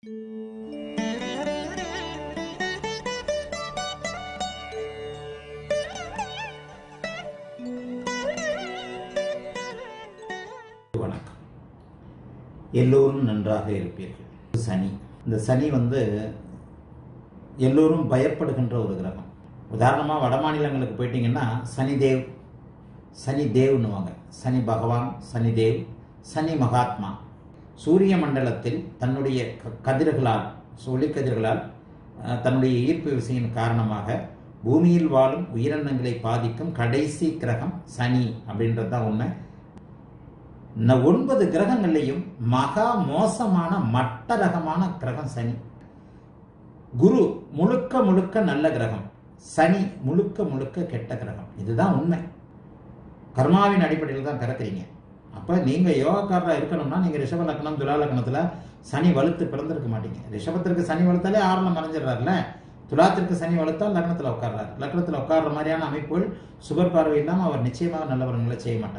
வணக்கம் எல்லோரும் நன்றாக இருப்பீர்கள் சனி இந்த சனி வந்து எல்லோரும் பயப்படுகின்ற ஒரு கிரகம் உதாரணமாக வட மாநிலங்களுக்கு போயிட்டீங்கன்னா சனிதேவ் சனி தேவ்னுவாங்க சனி பகவான் சனி தேவ் சனி மகாத்மா சூரிய மண்டலத்தில் தன்னுடைய க- கதிர்களால் ஒளிக்கதிர்களால் அஹ், தன்னுடைய ஈர்ப்பு விசையின் காரணமாக பூமியில் வாழும் உயிரினங்களை பாதிக்கும் கடைசி கிரகம் சனி அப்படின்றது தான் உண்மை இந்த ஒன்பது கிரகங்கள்லையும் மகா மோசமான மட்ட ரகமான கிரகம் சனி குரு முழுக்க முழுக்க நல்ல கிரகம் சனி முழுக்க முழுக்க கெட்ட கிரகம் இதுதான் உண்மை கர்மாவின் அடிப்படையில் தான் பிறக்கிறீங்க அப்போ நீங்கள் யோகக்காரராக இருக்கணும்னா நீங்கள் ரிஷப லக்னம் துலா லக்னத்தில் சனி வலுத்து பிறந்திருக்க மாட்டீங்க ரிஷபத்திற்கு சனி வலுத்தாலே ஆரணம் மறைஞ்சிடுறாருல துலாத்திற்கு சனி வலுத்தால் லக்னத்தில் உட்கார்றாரு லக்னத்தில் உட்கார்ற மாதிரியான அமைப்புகள் சுகர் பார்வை இல்லாமல் அவர் நிச்சயமாக நல்ல பலன்களை செய்ய மாட்டார்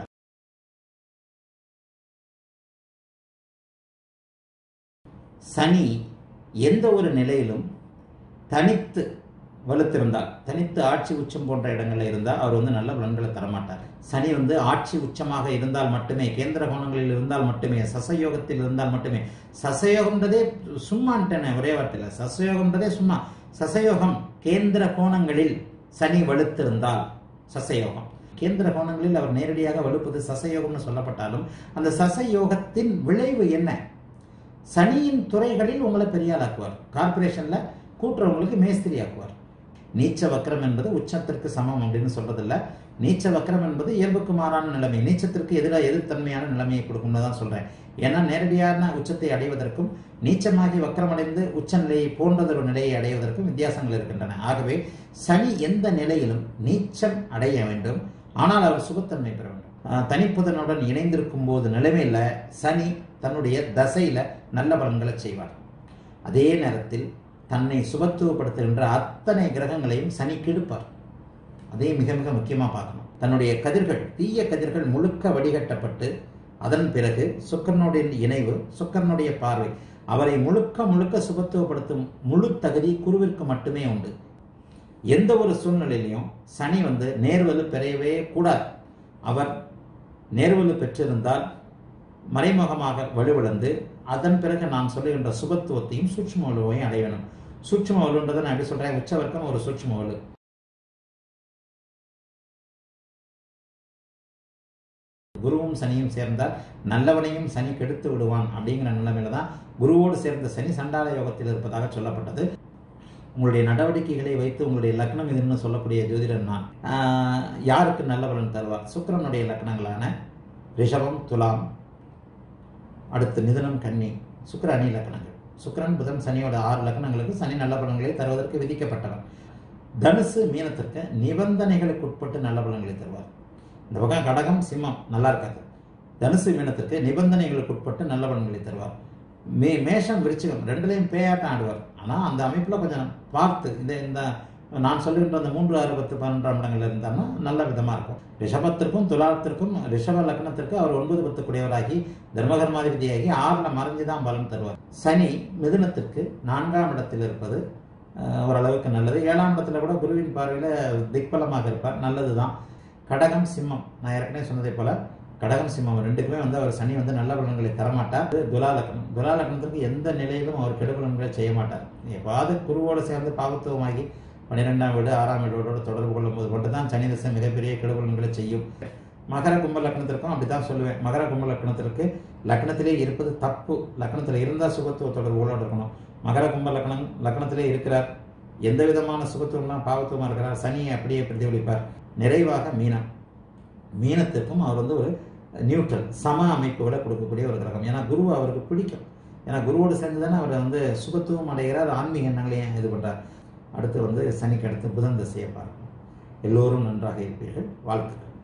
சனி எந்த ஒரு நிலையிலும் தனித்து வலுத்திருந்தால் தனித்து ஆட்சி உச்சம் போன்ற இடங்களில் இருந்தால் அவர் வந்து நல்ல பலன்களை தரமாட்டார் சனி வந்து ஆட்சி உச்சமாக இருந்தால் மட்டுமே கேந்திர கோணங்களில் இருந்தால் மட்டுமே சசயோகத்தில் இருந்தால் மட்டுமே சசயோகம்ன்றதே சும்மான்ட்டேனே ஒரே வார்த்தையில் சசயோகம்ன்றதே சும்மா சசயோகம் கேந்திர கோணங்களில் சனி வலுத்திருந்தால் சசயோகம் கேந்திர கோணங்களில் அவர் நேரடியாக வலுப்பது சசயோகம்னு சொல்லப்பட்டாலும் அந்த சசயோகத்தின் விளைவு என்ன சனியின் துறைகளில் உங்களை பெரிய ஆளாக்குவார் கார்பரேஷன்ல கூட்டுறவங்களுக்கு மேஸ்திரி ஆக்குவார் நீச்ச வக்கரம் என்பது உச்சத்திற்கு சமம் அப்படின்னு சொல்றதில்ல நீச்ச வக்கரம் என்பது இயல்புக்கு மாறான நிலைமை நீச்சத்திற்கு எதிராக எதிர்த்தன்மையான நிலைமையை கொடுக்கும்னு தான் சொல்றேன் ஏன்னா நேரடியான உச்சத்தை அடைவதற்கும் நீச்சமாகி வக்கரமடைந்து உச்ச நிலையை போன்றதொரு நிலையை அடைவதற்கும் வித்தியாசங்கள் இருக்கின்றன ஆகவே சனி எந்த நிலையிலும் நீச்சம் அடைய வேண்டும் ஆனால் அவர் சுபத்தன்மை பெற வேண்டும் ஆஹ் தனிப்புதனுடன் இணைந்திருக்கும் போது நிலைமையில சனி தன்னுடைய தசையில நல்ல பலன்களை செய்வார் அதே நேரத்தில் தன்னை சுபத்துவப்படுத்துகின்ற அத்தனை கிரகங்களையும் சனி கெடுப்பார் அதே மிக மிக முக்கியமாக பார்க்கணும் தன்னுடைய கதிர்கள் தீய கதிர்கள் முழுக்க வடிகட்டப்பட்டு அதன் பிறகு சுக்கரனுடைய இணைவு சுக்கரனுடைய பார்வை அவரை முழுக்க முழுக்க சுபத்துவப்படுத்தும் முழு தகுதி குருவிற்கு மட்டுமே உண்டு எந்த ஒரு சூழ்நிலையிலையும் சனி வந்து நேர்வலு பெறவே கூடாது அவர் நேர்வலு பெற்றிருந்தால் மறைமுகமாக வலுவிழந்து அதன் பிறகு நான் சொல்லுகின்ற சுபத்துவத்தையும் சூட்சும வலுவையும் அடைய வேணும் சூட்சும வலுன்றதை நான் எப்படி சொல்றேன் உச்ச வர்க்கம் ஒரு சூட்சும வலு குருவும் சனியும் சேர்ந்தால் நல்லவனையும் சனி கெடுத்து விடுவான் அப்படிங்கிற நிலைமையில தான் குருவோடு சேர்ந்த சனி சண்டால யோகத்தில் இருப்பதாக சொல்லப்பட்டது உங்களுடைய நடவடிக்கைகளை வைத்து உங்களுடைய லக்னம் இதுன்னு சொல்லக்கூடிய ஜோதிடர் நான் ஆஹ், யாருக்கு நல்ல பலன் தருவார் சுக்கிரனுடைய லக்னங்களான ரிஷபம் துலாம் அடுத்து மிதுனம் கன்னி சுக்கிர அணி லக்னங்கள் சுக்கிரன் புதன் சனியோட ஆறு லக்னங்களுக்கு சனி நல்ல பலன்களை தருவதற்கு விதிக்கப்பட்டவர் தனுசு மீனத்திற்கு நிபந்தனைகளுக்கு உட்பட்டு நல்ல பலன்களை தருவார் இந்த பக்கம் கடகம் சிம்மம் நல்லா இருக்காது தனுசு மீனத்திற்கு நிபந்தனைகளுக்கு உட்பட்டு நல்ல பலன்களை தருவார் மே மேஷம் விருச்சிகம் ரெண்டுலையும் பேயாட்டம் ஆடுவார் ஆனால் அந்த அமைப்பில் கொஞ்சம் பார்த்து இந்த இந்த நான் சொல்லுகின்ற அந்த மூன்று ஆறு பத்து பன்னெண்டாம் இடங்கள் இருந்தாருன்னா நல்ல விதமாக இருக்கும் ரிஷபத்திற்கும் துலாத்திற்கும் ரிஷப லக்னத்திற்கு அவர் ஒன்பது பத்து குடையவராகி தர்மகர்மாதிபதியாகி ஆறில் மறைஞ்சு தான் பலன் தருவார் சனி மிதுனத்திற்கு நான்காம் இடத்தில் இருப்பது அஹ், ஓரளவுக்கு நல்லது ஏழாம் இடத்துல கூட குருவின் பார்வையில் திக்பலமாக இருப்பார் நல்லது தான் கடகம் சிம்மம் நான் ஏற்கனவே சொன்னதை போல கடகம் சிம்மம் ரெண்டுக்குமே வந்து அவர் சனி வந்து நல்ல பலன்களை தரமாட்டார் துலா லக்னம் துலா லக்னத்திற்கு எந்த நிலையிலும் அவர் கெடுபலன்களை செய்ய மாட்டார் எப்பாவது குருவோடு சேர்ந்து பாவத்துவமாகி பன்னிரெண்டாம் வீடு ஆறாம் வீடோடு தொடர்பு கொள்ளும்போது மட்டும்தான் சனி தசை மிகப்பெரிய கெடுபலன்களை செய்யும் மகர கும்ப லக்னத்திற்கும் அப்படித்தான் சொல்லுவேன் மகர கும்ப லக்னத்திற்கு லக்னத்திலே இருப்பது தப்பு லக்னத்தில் இருந்தால் சுகத்துவ தொடர்புகளோடு இருக்கணும் மகர கும்ப லக்னம் லக்னத்திலே இருக்கிறார் எந்த விதமான சுகத்துவம்லாம் பாவத்துவமாக இருக்கிறார் சனியை அப்படியே பிரதிபலிப்பார் நிறைவாக மீனம் மீனத்திற்கும் அவர் வந்து ஒரு நியூட்ரல் சம அமைப்புகளை கொடுக்கக்கூடிய ஒரு கிரகம் ஏன்னா குரு அவருக்கு பிடிக்கும் ஏன்னா குருவோடு சேர்ந்து தானே அவர் வந்து சுகத்துவம் அடைகிறார் ஆன்மீக எண்ணங்களையும் இது பண்ணுறார் அடுத்து வந்து சனிக்கு அடுத்து புதன் திசையை பார்க்கணும் எல்லோரும் நன்றாக இருப்பீர்கள் வாழ்த்துக்கள்